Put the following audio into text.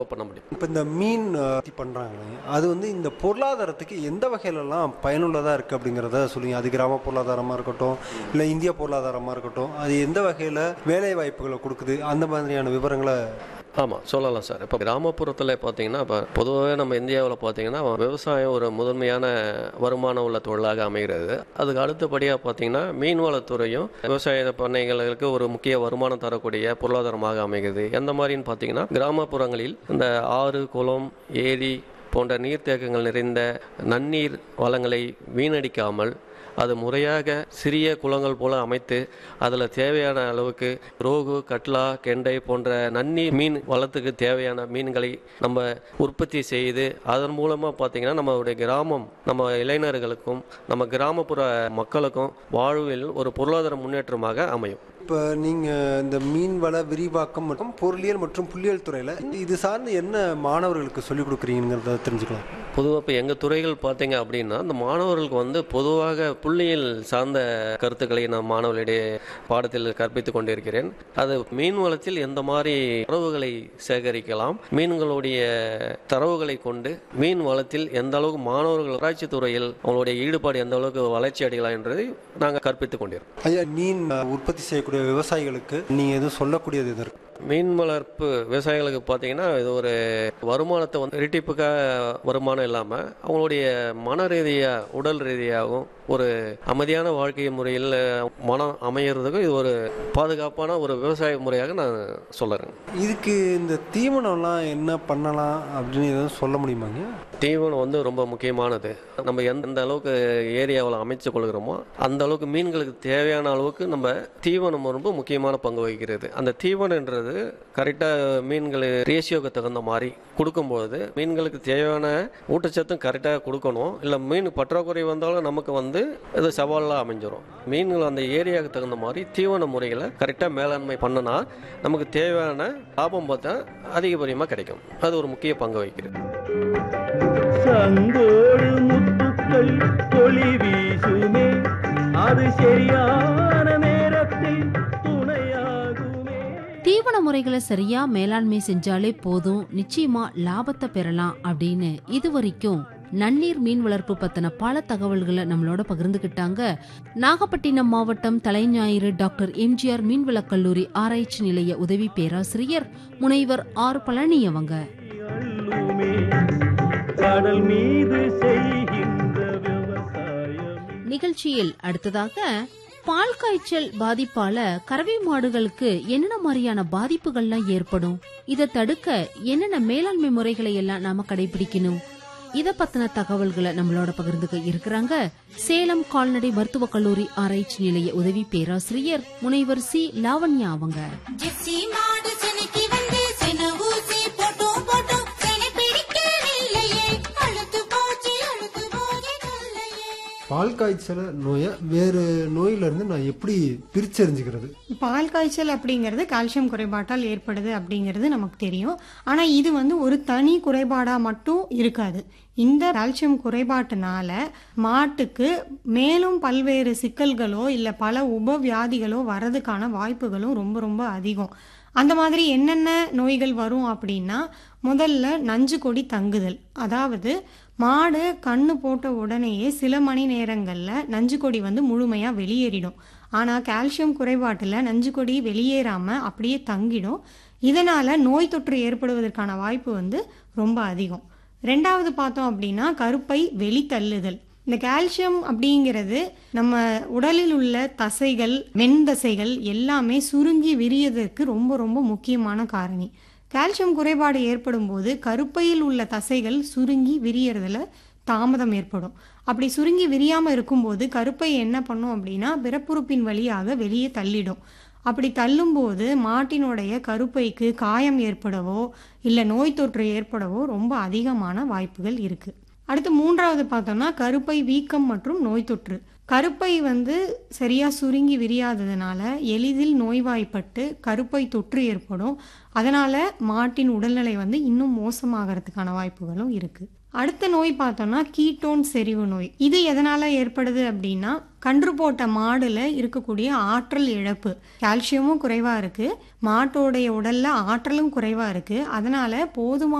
பண்ண முடியும் இப்போ இந்த மீன் அஹ், பண்றாங்க அது வந்து இந்த பொருளாதாரத்துக்கு எந்த வகையிலலாம் பயனுள்ளதாக இருக்குது அப்படிங்கிறத சொல்லுங்க அது கிராம பொருளாதாரமாக இருக்கட்டும் இல்லை இந்திய பொருளாதாரமாக இருக்கட்டும் அது எந்த வகையில் வேலை வாய்ப்புகளை கொடுக்குது அந்த மாதிரியான விவரங்களை ஆமாம் சொல்லலாம் சார் இப்போ கிராமப்புறத்தில் பார்த்தீங்கன்னா இப்போ பொதுவாகவே நம்ம இந்தியாவில் பார்த்தீங்கன்னா விவசாயம் ஒரு முதன்மையான வருமானம் உள்ள தொழிலாக அமைகிறது அதுக்கு அடுத்தபடியாக பார்த்தீங்கன்னா மீன்வளத்துறையும் விவசாய பண்ணைகளுக்கு ஒரு முக்கிய வருமானம் தரக்கூடிய பொருளாதாரமாக அமைகிறது எந்த மாதிரின்னு பார்த்தீங்கன்னா கிராமப்புறங்களில் இந்த ஆறு குளம் ஏரி போன்ற நீர்த்தேக்கங்கள் நிறைந்த நன்னீர் வளங்களை வீணடிக்காமல் அது முறையாக சிறிய குளங்கள் போல அமைத்து அதில் தேவையான அளவுக்கு ரோகு கட்லா கெண்டை போன்ற நன்னீர் மீன் வளத்துக்கு தேவையான மீன்களை நம்ம உற்பத்தி செய்து அதன் மூலமாக பார்த்தீங்கன்னா நம்மளுடைய கிராமம் நம்ம இளைஞர்களுக்கும் நம்ம கிராமப்புற மக்களுக்கும் வாழ்வில் ஒரு பொருளாதார முன்னேற்றமாக அமையும் இப்போ நீங்கள் இந்த மீன்வள விரிவாக்கம் மற்றும் பொருளியல் மற்றும் புள்ளியியல் துறையில் இது சார்ந்து என்ன மாணவர்களுக்கு சொல்லிக் கொடுக்குறீங்கிறத தெரிஞ்சுக்கலாம் பொதுவாக இப்போ எங்கள் துறைகள் பார்த்தீங்க அப்படின்னா இந்த மாணவர்களுக்கு வந்து பொதுவாக புள்ளியியல் சார்ந்த கருத்துக்களை நான் மாணவர்களிடையே பாடத்தில் கற்பித்துக் கொண்டிருக்கிறேன் அது மீன் வளத்தில் எந்த மாதிரி தரவுகளை சேகரிக்கலாம் மீன்களுடைய தரவுகளை கொண்டு மீன் வளத்தில் எந்த அளவுக்கு மாணவர்கள் ஆராய்ச்சி துறையில் அவங்களுடைய ஈடுபாடு எந்த அளவுக்கு வளர்ச்சி அடையலாம் என்பதை நாங்கள் கற்பித்துக் கொண்டிருக்கோம் ஐயா மீன் அஹ், உற்பத்தி செய்யக்கூடிய விவசாயிகளுக்கு நீங்கள் எதுவும் சொல்லக்கூடியது எது இருக்கு மீன் வளர்ப்பு விவசாயிகளுக்கு பார்த்தீங்கன்னா இது ஒரு வருமானத்தை வந்து இரட்டிப்புக்காக வருமானம் இல்லாமல் அவங்களுடைய மன ரீதியாக உடல் ரீதியாகவும் ஒரு அமைதியான வாழ்க்கை முறையில் மனம் அமையிறதுக்கும் இது ஒரு பாதுகாப்பான ஒரு விவசாய முறையாக நான் சொல்லுறேன் இதுக்கு இந்த தீவனம்லாம் என்ன பண்ணலாம் அப்படின்னு எதுவும் சொல்ல முடியுமாங்க தீவனம் வந்து ரொம்ப முக்கியமானது நம்ம எந்த எந்த அளவுக்கு ஏரியாவில் அமைச்சு கொள்கிறோமோ அந்த அளவுக்கு மீன்களுக்கு தேவையான அளவுக்கு நம்ம தீவனம் ரொம்ப முக்கியமான பங்கு வகிக்கிறது அந்த தீவனன்றது கரெக்டாக மீன்கள் ரேஷியோக்கு தகுந்த மாதிரி கொடுக்கும்போது மீன்களுக்கு தேவையான ஊட்டச்சத்தும் கரெக்டாக கொடுக்கணும் இல்லை மீன் பற்றாக்குறை வந்தாலும் நமக்கு வந்து இது சவாலாக அமைஞ்சிரும் மீன்கள் அந்த ஏரியாவுக்கு தகுந்த மாதிரி தீவன முறைகளை கரெக்டாக மேலாண்மை பண்ணனா நமக்கு தேவையான லாபம் பார்த்தா அதிகபடியமாக கிடைக்கும் அது ஒரு முக்கிய பங்கு வகிக்கிறது சங்கோடு முத்துக்கள் ஒளி வீசுமே அது சரியான நேரத்தில் துணையாகுமே தீவன முறைகளை சரியா மேலாண்மை செஞ்சாலே போதும் நிச்சயமா லாபத்தை பெறலாம் அப்படின்னு இதுவரைக்கும் நன்னீர் மீன் வளர்ப்பு பத்தின பல தகவல்களை நம்மளோட பகிர்ந்துகிட்டாங்க நாகப்பட்டினம் மாவட்டம் தலைஞாயிறு டாக்டர் எம்ஜிஆர் மீன்வளக் கல்லூரி ஆராய்ச்சி நிலைய உதவி பேராசிரியர் முனைவர் ஆர் பழனி அவங்க அள்ளுமே கடல் மீது செய்கின்ற விவசாயம் நிகழ்ச்சியில் அடுத்ததாக பால் காய்ச்சல் பாதிப்பால கறவை மாடுகளுக்கு என்னென்ன மாதிரியான பாதிப்புகள்லாம் ஏற்படும் இதை தடுக்க என்னென்ன மேலாண்மை முறைகளை எல்லாம் நாம கடைபிடிக்கணும் இத பத்தின தகவல்களை நம்மளோட பகிர்ந்துக்க இருக்கிறாங்க சேலம் கால்நடை மருத்துவக் கல்லூரி ஆராய்ச்சி நிலைய உதவி பேராசிரியர் முனைவர் சி லாவண்யா அவங்க ஜெர்சி மாடு செனைக்கு வந்து சென ஊசி போட்டோம் போட்டோம் செனை பிடிக்கவில்லையே அழுத்து போச்சு அழுத்து போய் சொல்லையே பால் காய்ச்சல் நோயை வேறு நோயிலிருந்து நான் எப்படி பிரிச்சறிஞ்சுக்கிறது பால் காய்ச்சல் அப்படிங்கிறது கால்சியம் குறைபாட்டால் ஏற்படுது அப்படிங்கிறது நமக்கு தெரியும் ஆனால் இது வந்து ஒரு தனி குறைபாடாக மட்டும் இருக்காது இந்த கால்சியம் குறைபாட்டுனால மாட்டுக்கு மேலும் பல்வேறு சிக்கல்களோ இல்லை பல உபவியாதிகளோ வர்றதுக்கான வாய்ப்புகளும் ரொம்ப ரொம்ப அதிகம் அந்த மாதிரி என்னென்ன நோய்கள் வரும் அப்படின்னா முதல்ல நஞ்சு கொடி தங்குதல் அதாவது மாடு கண்ணு போட்ட உடனேயே சில மணி நேரங்களில் நஞ்சு கொடி வந்து முழுமையாக வெளியேறிடும் ஆனால் கால்சியம் குறைபாட்டில் நஞ்சு கொடி வெளியேறாமல் அப்படியே தங்கிடும் இதனால் நோய் தொற்று ஏற்படுவதற்கான வாய்ப்பு வந்து ரொம்ப அதிகம் ரெண்டாவது பார்த்தோம் அப்படின்னா கருப்பை வெளித்தள்ளுதல் இந்த கால்சியம் அப்படிங்கிறது நம்ம உடலில் உள்ள தசைகள் மென்தசைகள் எல்லாமே சுருங்கி விரியதற்கு ரொம்ப ரொம்ப முக்கியமான காரணி கால்சியம் குறைபாடு ஏற்படும் போது கருப்பையில் உள்ள தசைகள் சுருங்கி விரியறதுல தாமதம் ஏற்படும் அப்படி சுருங்கி விரியாம இருக்கும்போது கருப்பை என்ன பண்ணும் அப்படின்னா பிறப்புறுப்பின் வழியாக வெளியே தள்ளிடும் அப்படி தள்ளும்போது மாட்டினுடைய கருப்பைக்கு காயம் ஏற்படவோ இல்லை நோய் தொற்று ஏற்படவோ ரொம்ப அதிகமான வாய்ப்புகள் இருக்கு அடுத்து மூன்றாவது பார்த்தோம்னா கருப்பை வீக்கம் மற்றும் நோய் தொற்று கருப்பை வந்து சரியா சுருங்கி விரியாததுனால எளிதில் நோய்வாய்ப்பட்டு கருப்பை தொற்று ஏற்படும் அதனால மாட்டின் உடல்நிலை வந்து இன்னும் மோசமாகறதுக்கான வாய்ப்புகளும் இருக்கு அடுத்த நோய் பார்த்தோம்னா கீட்டோன் செறிவு நோய் இது எதனால ஏற்படுது அப்படின்னா கன்று போட்ட மாடுல இருக்கக்கூடிய ஆற்றல் இழப்பு கால்சியமும் குறைவா இருக்கு மாட்டோடைய உடல்ல ஆற்றலும் குறைவா இருக்கு அதனால போதுமான